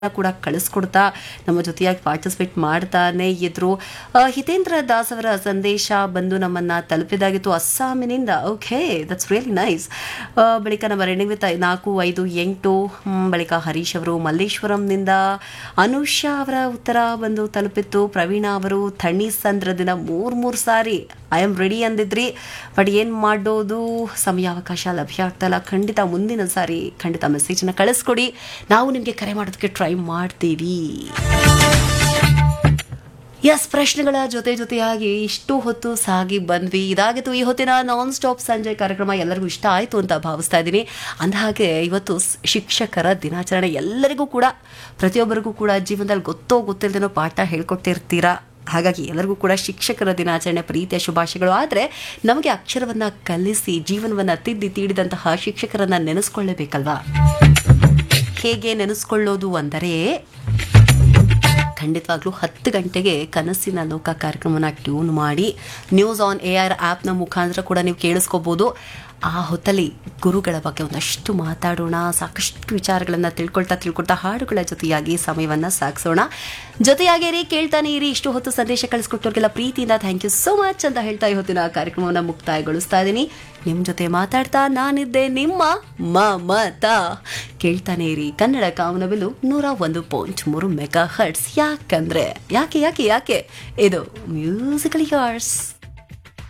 ಕೂಡ ಕಳಿಸ್ಕೊಡ್ತಾ ನಮ್ಮ ಜೊತೆಯಾಗಿ ಪಾರ್ಟಿಸಿಪೇಟ್ ಮಾಡ್ತಾನೆ ಇದ್ರು ಆ, ಹಿತೇಂದ್ರ ದಾಸ್ ಅವರ ಸಂದೇಶ ಬಂದು ನಮ್ಮನ್ನ ತಲುಪಿದಾಗಿತ್ತು ಅಸ್ಸಾಮಿನಿಂದ ಓಕೆ ದಟ್ಸ್ ರಿಯಲಿ ನೈಸ್ ಬಳಿಕ ನಮ್ಮ ರೆಣಿವಿತ ನಾಲ್ಕು ಐದು ಎಂಟು ಹ್ಮ್, ಬಳಿಕ ಹರೀಶ್ ಅವರು ಮಲ್ಲೇಶ್ವರಂನಿಂದ ಅನುಷಾ ಅವರ ಉತ್ತರ ಬಂದು ತಲುಪಿತ್ತು ಪ್ರವೀಣ ಅವರು ಥಣಿ ಸಂದ್ರದಿನ ಮೂರ್ ಮೂರು ಸಾರಿ ಐ ಆಮ್ ರೆಡಿ ಅಂದಿದ್ರಿ ಬಟ್ ಏನು ಮಾಡೋದು ಸಮಯಾವಕಾಶ ಲಭ್ಯ ಆಗ್ತಲ್ಲ ಖಂಡಿತ ಮುಂದಿನ ಸಾರಿ ಖಂಡಿತ ಮೆಸೇಜ್ನ ಕಳಿಸ್ಕೊಡಿ ನಾವು ನಿಮಗೆ ಕರೆ ಮಾಡೋದಕ್ಕೆ ಟ್ರೈ ಮಾಡ್ತೀವಿ ಎಸ್ ಪ್ರಶ್ನೆಗಳ ಜೊತೆ ಜೊತೆಯಾಗಿ ಇಷ್ಟು ಹೊತ್ತು ಸಾಗಿ ಬಂದ್ವಿ ಇದಾಗಿತ್ತು ಈ ಹೊತ್ತಿನ ನಾನ್ ಸ್ಟಾಪ್ ಸಂಜೆ ಕಾರ್ಯಕ್ರಮ ಎಲ್ಲರಿಗೂ ಇಷ್ಟ ಆಯಿತು ಅಂತ ಭಾವಿಸ್ತಾ ಇದ್ದೀನಿ ಅಂದಹಾಗೆ ಇವತ್ತು ಸ್- ಶಿಕ್ಷಕರ ದಿನಾಚರಣೆ ಎಲ್ಲರಿಗೂ ಕೂಡ ಪ್ರತಿಯೊಬ್ಬರಿಗೂ ಕೂಡ ಜೀವನದಲ್ಲಿ ಗೊತ್ತೋ ಗೊತ್ತಿಲ್ಲದೇನೋ ಪಾಠ ಹೇಳ್ಕೊಟ್ಟಿರ್ತೀರಾ ಹಾಗಾಗಿ ಎಲ್ಲರಿಗೂ ಕೂಡ ಶಿಕ್ಷಕರ ದಿನಾಚರಣೆ ಪ್ರೀತಿಯ ಶುಭಾಶಯಗಳು ಆದರೆ ನಮಗೆ ಅಕ್ಷರವನ್ನ ಕಲಿಸಿ ಜೀವನವನ್ನ ತಿದ್ದಿ ತೀಡಿದಂತಹ ಶಿಕ್ಷಕರನ್ನ ನೆನೆಸ್ಕೊಳ್ಳೇಬೇಕಲ್ವಾ ಹೇಗೆ ನೆನೆಸ್ಕೊಳ್ಳೋದು ಅಂದರೆ ಖಂಡಿತವಾಗ್ಲೂ ಹತ್ತು ಗಂಟೆಗೆ ಕನಸಿನ ಲೋಕ ಕಾರ್ಯಕ್ರಮನ ಟ್ಯೂನ್ ಮಾಡಿ ನ್ಯೂಸ್ ಆನ್ ಎ ಆರ್ ಆ್ಯಪ್ನ ಮುಖಾಂತರ ಕೂಡ ನೀವು ಕೇಳಿಸ್ಕೋಬೋದು ಆ ಹೊತ್ತಲ್ಲಿ ಗುರುಗಳ ಬಗ್ಗೆ ಒಂದಷ್ಟು ಮಾತಾಡೋಣ ಸಾಕಷ್ಟು ವಿಚಾರಗಳನ್ನು ತಿಳ್ಕೊಳ್ತಾ ತಿಳ್ಕೊಳ್ತಾ ಹಾಡುಗಳ ಜೊತೆಯಾಗಿ ಸಮಯವನ್ನು ಸಾಗಿಸೋಣ ಜೊತೆಯಾಗೇರಿ ಕೇಳ್ತಾನೆ ಇರಿ ಇಷ್ಟು ಹೊತ್ತು ಸಂದೇಶ ಕಳಿಸ್ಕೊಟ್ಟವ್ರಿಗೆಲ್ಲ ಪ್ರೀತಿಯಿಂದ ಥ್ಯಾಂಕ್ ಯು ಸೋ ಮಚ್ ಅಂತ ಹೇಳ್ತಾ ಈ ಹೊತ್ತಿನ ಕಾರ್ಯಕ್ರಮವನ್ನು ಮುಕ್ತಾಯಗೊಳಿಸ್ತಾ ಇದ್ದೀನಿ ನಿಮ್ಮ ಜೊತೆ ಮಾತಾಡ್ತಾ ನಾನಿದ್ದೆ ನಿಮ್ಮ ಮಮತಾ ಕೇಳ್ತಾನೆ ಇರಿ ಕನ್ನಡ ಕಾಮನಬಿಲ್ಲು ನೂರ ಒಂದು ಪಾಯಿಂಟ್ ಮೂರು ಮೆಗಾ ಹರ್ಟ್ಸ್ ಯಾಕಂದ್ರೆ ಯಾಕೆ ಯಾಕೆ ಯಾಕೆ ಇದು ಮ್ಯೂಸಿಕಲ್ ಯಾರ್ಸ್